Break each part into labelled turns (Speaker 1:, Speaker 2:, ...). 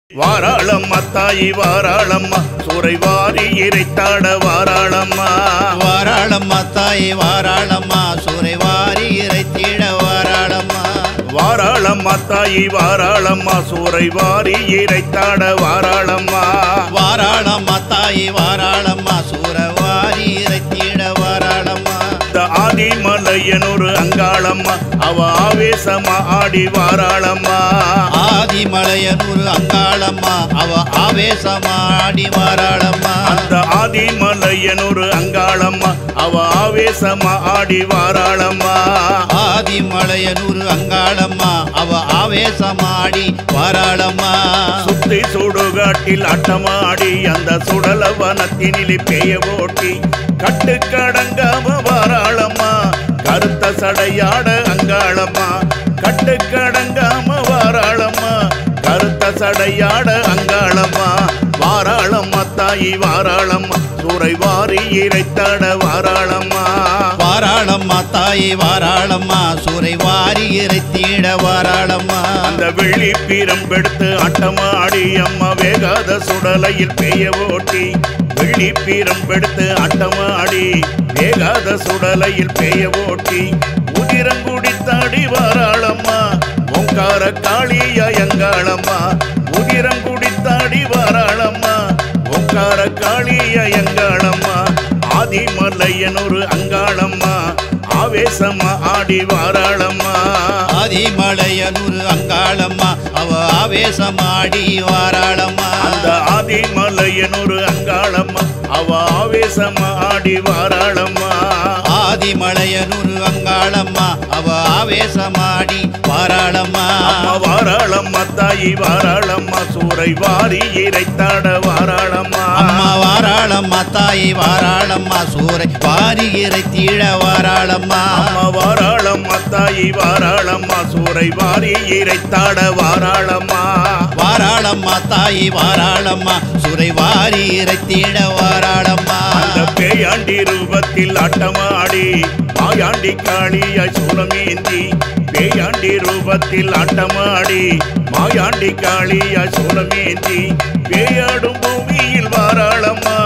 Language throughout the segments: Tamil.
Speaker 1: வாராளம்மா தாயி வாராளம்மா சூறை வாரி இறைத்தாட வாராளம்மா
Speaker 2: வாராளம்மா தாயே வாராளம்மா சூறை வாரி இறைத்திட வாராளம்மா
Speaker 1: வாராளம்மா தாயி வாராளம்மா சூறை வாரி இறைத்தாட வாராளம்மா
Speaker 2: வாராளம்மா தாயே வாராளம்மா சூற வாரி இறைத்திட வாராளம்மா
Speaker 1: இந்த ஆதிமலையனொரு அங்காளம்மா அவ ஆவேசமா ஆடி வாராளம்மா
Speaker 2: ஆதிமலையனூர் அங்காளம்மா அவ ஆவேசமாடி வாராளம்மா
Speaker 1: அந்த ஆதிமலையனொரு அங்காளம்மா அவ ஆவேசமா ஆடி வாராளம்மா
Speaker 2: ஆதிமலையனூர் அங்காளம்மா அவ ஆவேசமாடி வாராளம்மா
Speaker 1: சுத்தி சுடுகாட்டில் அட்டமாடி அந்த சுடல வனத்தினிலே பேய ஓட்டி கட்டுக்கடங்காம வாராளம்மா கருத்த சடையாட அங்காளம்மா கட்டுக்கடங்காம வாராளம்மா கருத்த சடையாட அங்காளம்மா வாராளம்மா தாயி வாராளம்மா சூறை வாரி இறைத்தாட வாராளம்மா
Speaker 2: வாராளம்மா தாயே வாராளம்மா சூறை வாரி இறைத்திட வாராளம்மா
Speaker 1: அந்த வெள்ளி பீரம்பெடுத்து ஆட்டமாடி அம்மா வேகாத சுடலையில் பெய்ய ஓட்டி வெள்ளி பீரம்பெடுத்து ஆட்டமாடி வேகாத சுடலையில் பெய்ய ஓட்டி உதிரங்குடித்தாடி வாராளம்மா ஓங்கார காளியா எங்காளம்மா உதிரங்குடித்தாடி வாராளம்மா ஓங்கார காளியா எங்காளம்மா ஆதிமலையனொரு அங்காளம்மா ஆவேசமா ஆடி வாராளம்மா
Speaker 2: ஆதிமலையனூர் அங்காளம்மா அவ ஆவேசமாடி வாராளம்மா
Speaker 1: அந்த ஆதிமலையனொரு அங்காளம்மா அவ ஆவேசமா ஆடி வாராளம்மா
Speaker 2: ஆதிமலையனூர் அங்காளம்மா அவ ஆவேசமாடி வாராளம்மா
Speaker 1: அம்மா வாராளம்மா தாயி வாராளம்மா சூறை வாரி இறைத்தாட வாராளம்மா
Speaker 2: அம்மா வாராளம்மா தாயே வாராளம்மா சூறை வாரி இறைத்திட வாராளம்மா
Speaker 1: அம்மா வாராளம்மா தாயி வாராளம்மா சூறை வாரி இறைத்தாட வாராளம்மா
Speaker 2: வாராளம்மா தாயே வாராளம்மா சூறை வாரி இறைத்திட வாராளம்மா
Speaker 1: அந்த பேயாண்டி ரூபத்தில் ஆட்டமாடி மாயாண்டி காளியாய் சூலமேந்தி பேயாண்டி ரூபத்தில் ஆட்டமாடி மாயாண்டி காளியாய் சூலமேந்தி பேயாடும் பூமியில் வாராளம்மா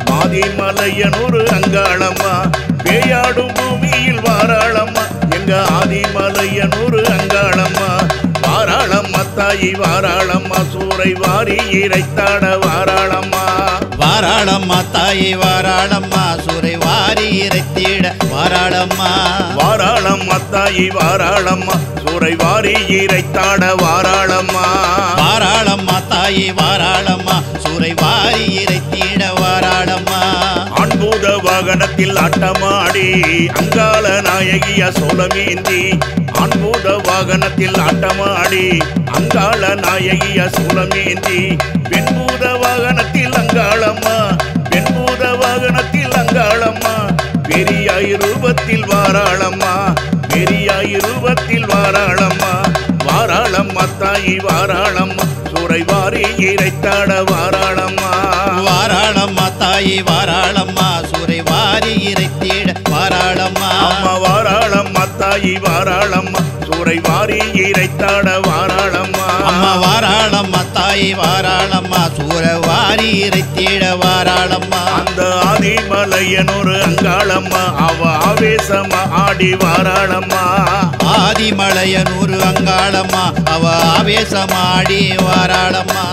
Speaker 1: ஆதிமலையனூர் அங்காளம்மா பேயாடும் பூமியில் வாராளம்மா எங்க ஆதிமலையனூர் அங்காளம்மா வாராளம்மா தாயி வாராளம்மா சூறை வாரி இறைத்தாட வாராளம்மா
Speaker 2: வாராளம்மா தாயே வாராளம்மா சூறை வாரி இறைத்திட வாராளம்மா
Speaker 1: வாராளம்மா தாயி வாராளம்மா சூறை வாரி இறைத்தாட வாராளம்மா
Speaker 2: வாராளம்மா தாயே வாராளம்மா சூறை வாரி இறைத்திட வாராளம்மா
Speaker 1: அன்புத வாகனத்தில் ஆட்டமாடி அங்காள நாயகிய சோழமேந்தி அன்புத வாகனத்தில் ஆட்டமாடி அங்காள நாயகிய சோழமேந்தி பெண்பூத வாகனத்தில் அங்காளம்மா பெண்பூத வாகனத்தில் அங்காளம்மா பெரியாய் ரூபத்தில் வாராளம்மா பெரியாய் ரூபத்தில் வாராளம்மா வாராளம்மா தாயி வாராளம்மா சூறை வாரி இறைத்தாட வாராளம்மா
Speaker 2: வாராளம்மா தாயே வாராளம்மா சூறை வாரி இறைத்திட வாராளம்மா
Speaker 1: அம்மா வாராளம்மா தாயி வாராளம்மா சூறை வாரி இறைத்தாட வாராளம்மா
Speaker 2: அம்மா வாராளம்மா தாயே வாராளம்மா சூற வாரி இறைத்திட வாராளம்மா
Speaker 1: அந்த ஆதிமலையனொரு அங்காளம்மா அவ ஆவேசமா ஆடி வாராளம்மா
Speaker 2: ஆதிமலையனூர் அங்காளம்மா அவ ஆவேசமாடி வாராளம்மா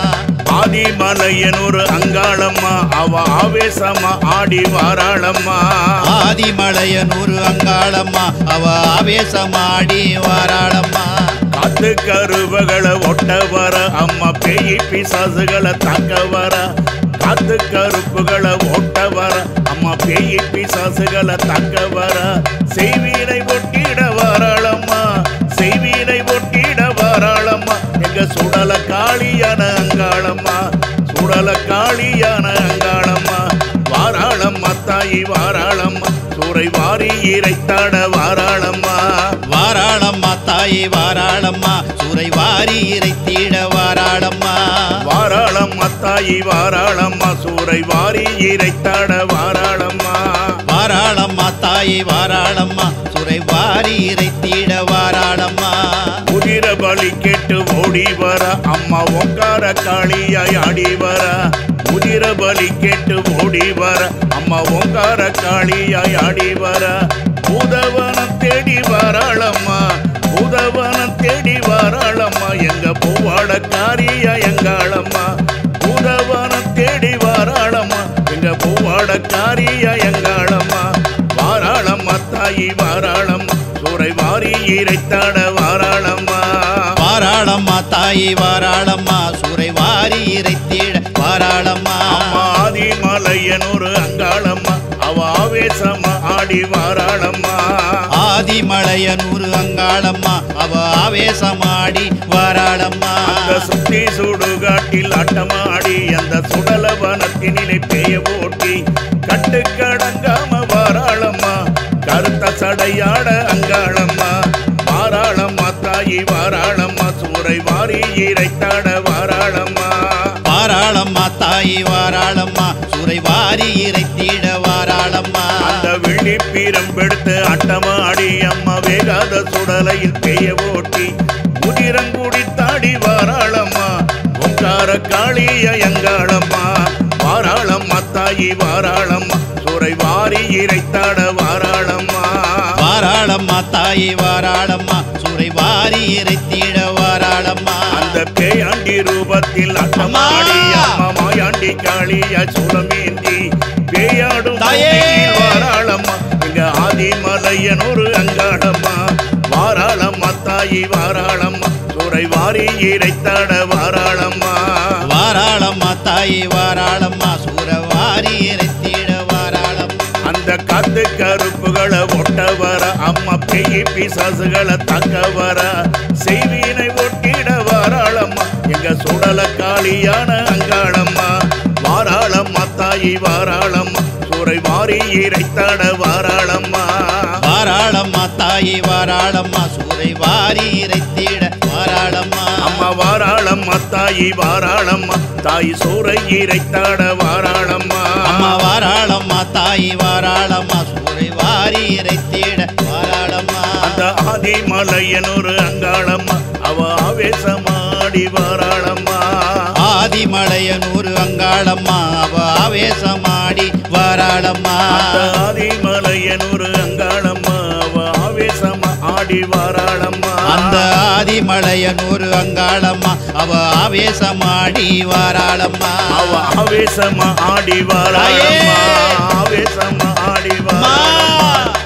Speaker 1: ஆதிமலையனொரு அங்காளம்மா அவ ஆவேசமா ஆடி வாராளம்மா
Speaker 2: ஆதிமலையனூர் அங்காளம்மா அவ ஆவேசமாடி வாராளம்மா
Speaker 1: காத்து கருவகளை ஒட்ட வர அம்மா பேய் பிசாசுகளை தாக்க வர காத்து கருப்புகளை ஓட்ட வர அம்மா பேய் பிசாசுகளை தாக்க வர செய்வீனை ஒட்டிட வாராளம்மா செய்வீனை ஒட்டிட வாராளம்மா எங்க சுடல காளியான அங்காளம்மா சுடல காளியான அங்காளம்மா வாராளம்மா தாயி வாராளம்மா சூறை வாரி இறைத்தாட வாராளம்மா
Speaker 2: வாராளம்மா தாயே வாராளம்மா சூறை வாரி இறைத்திட வாராளம்மா
Speaker 1: வாராளம்மா தாயி வாராளம்மா சூறை வாரி இறைத்தாட வாராளம்மா
Speaker 2: வாராளம்மா தாயே வாராளம்மா சூறை வாரி இறைத்திட வாராளம்மா
Speaker 1: உதிர பலி கேட்டு ஓடி ஓடி வர அம்மா ஓங்கார காளியாய் ஆடி வர உதிர பலி கேட்டு ஓடி வர அம்மா ஓங்கார காளியாய் ஆடி வர பூதவனம் தேடி வராளம்மா பூதவனம் தேடி வராளம்மா எங்க பூவாட காரியா எங்காளம்மா பூதவனம் தேடி வராளம்மா எங்க பூவாட காரியா எங்காளம்மா வாராளம்மா தாயி வாராளம்மா சூறை வாரி இறைத்தாட வாராளம்மா
Speaker 2: வாராளம்மா தாயி வாராளம்மா சூறை வாரி இறைத்திட வாராளம்மா
Speaker 1: அம்மா ஆதிமலையனூர் அங்காளம்மா அவ ஆவேசமா ஆடி வாராளம்மா
Speaker 2: ஆதிமலையனூர் அங்காளம்மா அவ ஆவேசமாடி வாராளம்மா
Speaker 1: அந்த சுத்தி சுடுகாட்டில் ஆட்டமாடி அந்த சுடல வனத்தினிலே பேய ஓட்டி கட்டுக்கடங்காம வாராளம்மா கருத்த சடையாட அங்காளம்மா வாராளம்மா தாயி வாராளம்மா சூறை வாரி இறைத்தாட வாராளம்மா
Speaker 2: வாராளம்மா தாயி வாராளம்மா சூறை வாரி இறைத்திட வாராளம்மா
Speaker 1: அந்த வெள்ளி பீரம்பெடுத்து அட்டமாடி அம்மா வேகாத சுடலையில் பெய்ய ஓட்டி முதிரங்குடி தாடி வாராளம்மா ஓங்கார காளிய எங்காளம்மா வாராளம்மா தாயி வாராளம்மா சுரை வாரி இறைத்தாட வாராளம்மா
Speaker 2: வாராளம்மா தாயி வாராளம்மா சூறை வாரி இறைத்திட வாராளம்மா
Speaker 1: அந்த பேயாண்டி ரூபத்தில் அட்டமாடி
Speaker 2: அம்மா!
Speaker 1: அம்மா மாயாண்டி காளிய சுலமேந்தி பேயாடும்
Speaker 2: தாயே!
Speaker 1: பூமியில் வாராளம்மா இங்க ஆதிமலையன் ஒரு அங்காளம்மா வாராளம்மா தாயி வாராளம்மா சுரை வாரி இறைத்தாட வாராளம்மா
Speaker 2: வாராளம்மா தாயி வாராளம்மா சூற வாரி இறைத்திட வாராளம்மா
Speaker 1: அந்த காத்து கருப்புகளை ஒட்ட வர அம்மா பெய்ய பிசாசுகளை தாக்க வர செய்வினை ஒட்டிட வாராளம்மா எங்க சுடல காளியான அங்காளம்மா வாராளம்மா தாயி வாராளம்மா சூறை வாரி இறைத்தாட வாராளம்மா
Speaker 2: வாராளம்மா தாயி வாராளம்மா சூறை வாரி இறைத்திட வாராளம்மா
Speaker 1: அம்மா வாராளம்மா தாயி வாராளம்மா தாய் சூறை இறைத்தாட வாராளம்மா
Speaker 2: அம்மா வாராளம்மா தாயி வாராளம்மா சூறை வாரி இறைத்திட வாராளம்மா
Speaker 1: அந்த ஆதிமலையனூர் அங்காளம்மா அவ ஆவேசமாடி வாராளம்மா
Speaker 2: ஆதிமலையனூர் அங்காளம்மா அவ ஆவேசமாடி வாராளம்மா
Speaker 1: அந்த ஆதிமலையனூர் அங்காளம்மா அவ ஆவேசமா ஆடி வாராளம்மா
Speaker 2: அந்த ஆதிமலையனூர் அங்காளம்மா அவ ஆவேசமாடி வாராளம்மா
Speaker 1: அவ ஆவேசமா ஆடி வாராளம்மா
Speaker 2: தாயே!
Speaker 1: ஆவேசமா ஆடி
Speaker 2: அம்மா!
Speaker 1: வாராளம்மா